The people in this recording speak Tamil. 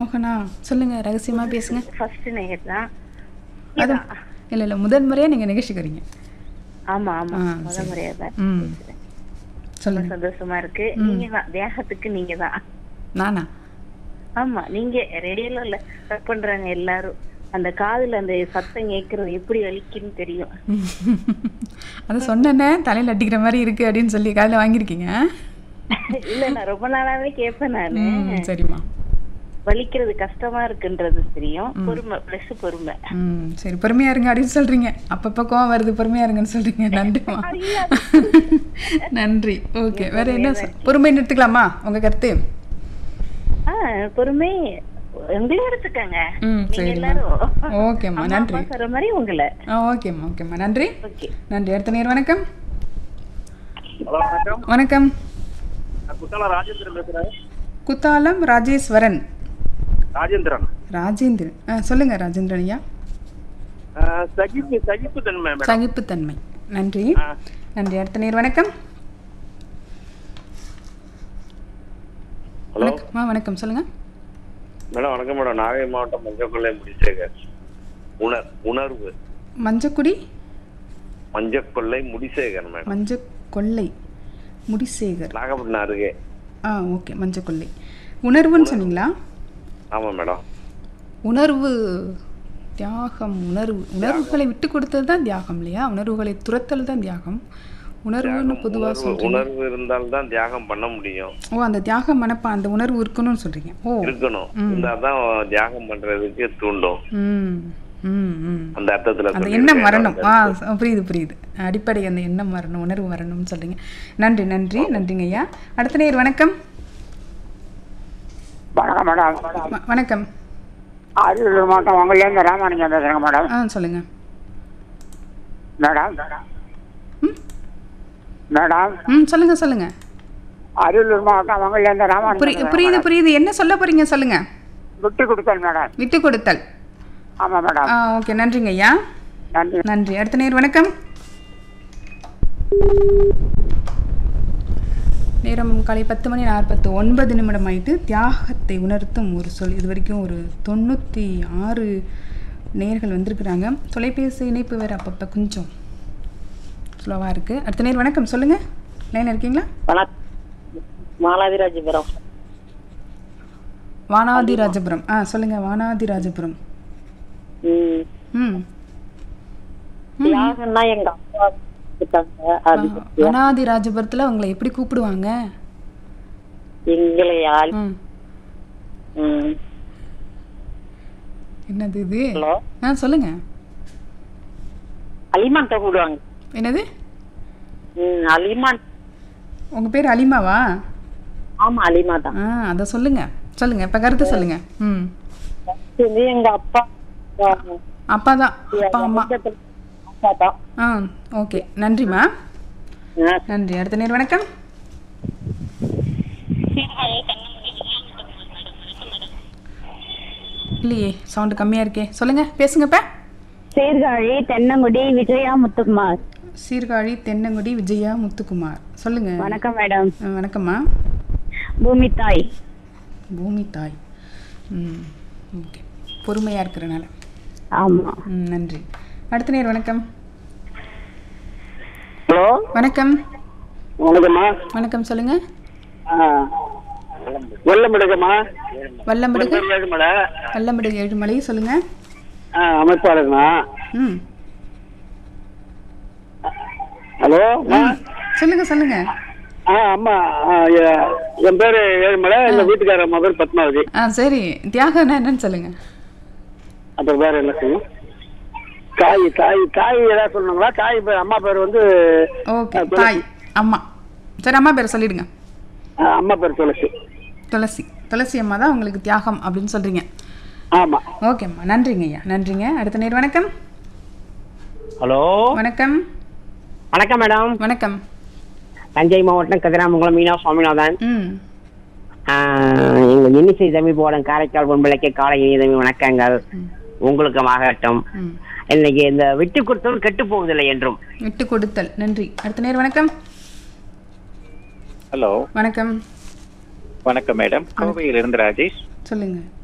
மோகனா சொல்லுங்க ரகசியமா பேசுங்க ஃபர்ஸ்ட் நேயர் தான் அது இல்ல இல்ல முதல் முறையா நீங்க நிகழ்ச்சிக்கு வரீங்க ஆமா ஆமா ஆ, முத சரி. முறையா தான் ம் ரொம்ப சொல்லுங்க சந்தோஷமா இருக்கு நீங்க தான் தேகத்துக்கு நீங்க தான் நானா ஆமா நீங்க ரேடியோல இல்ல ஒர்க் பண்றாங்க எல்லாரும் அந்த காதுல அந்த சத்தம் கேட்கறது எப்படி வலிக்குன்னு தெரியும் அதை சொன்னேன்னே தலையில் அடிக்கிற மாதிரி இருக்கு அப்படின்னு சொல்லி காலையில் வாங்கியிருக்கீங்க இல்ல நான் ரொம்ப நாளாவே கேட்பேன் நானு ம் சரிம்மா வலிக்கிறது கஷ்டமா இருக்குன்றது தெரியும் பொறுமை பிளஸ் பொறுமை ம் சரி பொறுமையா இருங்க அப்படின்னு சொல்றீங்க அப்பப்போ கோவம் வருது பொறுமையா இருங்கன்னு சொல்றீங்க நன்றிம்மா நன்றி ஓகே வேற என்ன சொ- பொறுமை நிறுத்துக்கலாமா உங்க கருத்து ஆ பொறுமை உங்களையும் எடுத்துக்கங்க ம் நீங்க சரிம்மா எல்லாரும் ஓகேம்மா அம்மா நன்றி அப்பா சொல்ற மாதிரி உங்களை ஆ ஓகேம்மா ஓகேம்மா நன்றி ஓகே நன்றி அடுத்த நேர் வணக்கம் ஹலோ வணக்கம் வணக்கம் நான் குத்தாலம் ராஜேந்திரன் பேசுறேன் குத்தாலம் ராஜேஸ்வரன் ராஜேந்திரன் ராஜேந்திரன் ஆ சொல்லுங்க ராஜேந்திரன் ஐயா ஆஹ் சகிப்பு சகிப்பு தன்மை மேடம் சகிப்புத்தன்மை நன்றி ஆ. நன்றி அடுத்த நேர் வணக்கம் ஹலோ வணக்கம் ஆ வணக்கம் சொல்லுங்க மேடம் வணக்கம் மேடம் நாகை மாவட்டம் மஞ்சக்கொள்ளை முடிசேகர் உணர் உணர்வு மஞ்சக்குடி மஞ்சக்கொள்ளை முடிசேகர் மேடம் மஞ்ச கொள்ளை முடிசேகர் நாகப்பட்டினம் அருகே ஆ ஓகே மஞ்ச கொள்ளை உணர்வுன்னு சொன்னீங்களா ஆமா மேடம் உணர்வு தியாகம் உணர்வு உணர்வுகளை விட்டு கொடுத்தது தான் தியாகம் இல்லையா உணர்வுகளை துரத்தல் தான் தியாகம் உணர்வுன்னு பொதுவாக உணர்வு சொல்றீங்க உணர்வு இருந்தால்தான் தியாகம் பண்ண முடியும் ஓ அந்த தியாக மனப்பா அந்த உணர்வு இருக்கணும்னு சொல்றீங்க ஓ இருக்கணும் இருந்தாதான் தியாகம் பண்றதுக்கு தூண்டும் ம் ம் ம் அந்த அர்த்தத்துல அந்த சொல்லியிருக்கேன். எண்ணம் வரணும் ஆ ச- புரியுது புரியுது அடிப்படை அந்த எண்ணம் வரணும் உணர்வு வரணும்னு சொல்றீங்க நன்றி நன்றி நன்றிங்க ஐயா அடுத்த நேர் வணக்கம் வணக்கம் மேடம் வ- வணக்கம் அரியலூர் மாவட்டம் உங்கள்லேருந்து ராமானுஜம் பேசுகிறேங்க மேடம் ஆ சொல்லுங்க மேடம் ம் மேடம் ம் சொல்லுங்க சொல்லுங்க அரியலூர் மாவட்டம் உங்கள்லேருந்து புரி ராமானுஜம் புரியுது புரியுது என்ன சொல்ல போறீங்க சொல்லுங்க விட்டு கொடுத்தேன் மேடம் விட்டு கொடுத்தல் ஆமாம் மேடம் ஆ ஓகே நன்றிங்க ஐயா நன்றி நன்றி அடுத்த நேர் வணக்கம் நேரம் காலை பத்து மணி நாற்பத்து ஒன்பது நிமிடம் ஆயிட்டு தியாகத்தை உணர்த்தும் ஒரு சொல் இது வரைக்கும் ஒரு தொண்ணூற்றி ஆறு நேர்கள் வந்திருக்கிறாங்க தொலைபேசி இணைப்பு வேறு அப்பப்போ கொஞ்சம் ஸ்லோவாக இருக்குது அடுத்த நேர் வணக்கம் சொல்லுங்கள் லைன் இருக்கீங்களா மாலாதிராஜபுரம் வானாதிராஜபுரம் ஆ சொல்லுங்கள் வானாதிராஜபுரம் ம் ம் தியாகம்னா எங்க அப்பா கொடுத்தாங்க அது வனாதிராஜபுரத்தில் உங்களை எப்படி கூப்பிடுவாங்க எங்களை ஆள் ம் ம் என்னது இது ஹலோ ஆ சொல்லுங்க அலிமான் தான் கூடுவாங்க என்னது ம் அலிமான் உங்க பேர் அலிமாவா ஆமா அலிமா தான் ஆ அதை சொல்லுங்க சொல்லுங்க இப்ப கருத்து சொல்லுங்க ம் இது எங்க அப்பா அப்பா தான் அப்பா அம்மா அப்பா தான் ஆ ஓகே நன்றிம்மா ஆ, நன்றி அடுத்த நேர் வணக்கம் இல்லையே சவுண்டு கம்மியா இருக்கே சொல்லுங்க பேசுங்க இப்ப சீர்காழி தென்னங்குடி விஜயா முத்துக்குமார் சீர்காழி தென்னங்குடி விஜயா முத்துக்குமார் சொல்லுங்க வணக்கம் மேடம் ஆ, வணக்கம்மா பூமி தாய் பூமி தாய் ம் ஓகே பொறுமையா இருக்கிறனால ஆமா ம் நன்றி அடுத்த நேர் வணக்கம் ஹலோ வணக்கம் வணக்கம்மா வணக்கம் சொல்லுங்க வெள்ளமிடுங்கம்மா வல்லம்படுகு ஏழுமலை வல்லம்படுகு ஏழுமலை சொல்லுங்க அமைப்பாளருங்கண்ணா ம் ஹலோ ம். சொல்லுங்க சொல்லுங்க ஆ அம்மா என் பேர் ஏழுமலை எங்கள் வீட்டுக்கார அம்மா பேர் பத்மாவதி ஆ சரி தியாகம்னா என்னன்னு சொல்லுங்க அப்புறம் வேற என்ன செய்யும் தாய் தாய் தாய் ஏதாவது சொல்லணுங்களா தாய் பேர் அம்மா பேர் வந்து ஓகே தாய் அம்மா சரி அம்மா பேர் சொல்லிடுங்க ஆ, அம்மா பேர் துளசி துளசி துளசி அம்மா தான் உங்களுக்கு தியாகம் அப்படின்னு சொல்றீங்க ஆமா ஓகேம்மா நன்றிங்க ஐயா நன்றிங்க அடுத்த நேர் வணக்கம் ஹலோ வணக்கம் வணக்கம் மேடம் வணக்கம் தஞ்சை மாவட்டம் கதிராமங்கலம் மீனா சுவாமிநாதன் ம் ஆஹ், எங்க இன்னிசை தமிழ் போடம் காரைக்கால் பொன்பளைக்கு காலை இனிய தமிழ் வணக்கங்கள் உங்களுக்கு மாகட்டும் ம் இன்னைக்கு இந்த விட்டு கொடுத்தவன் கெட்டு போவதில்லை என்றும் விட்டு கொடுத்தல் நன்றி அடுத்த நேர் வணக்கம் ஹலோ வணக்கம் வணக்கம் மேடம் கோவையிலிருந்து ராஜேஷ் சொல்லுங்க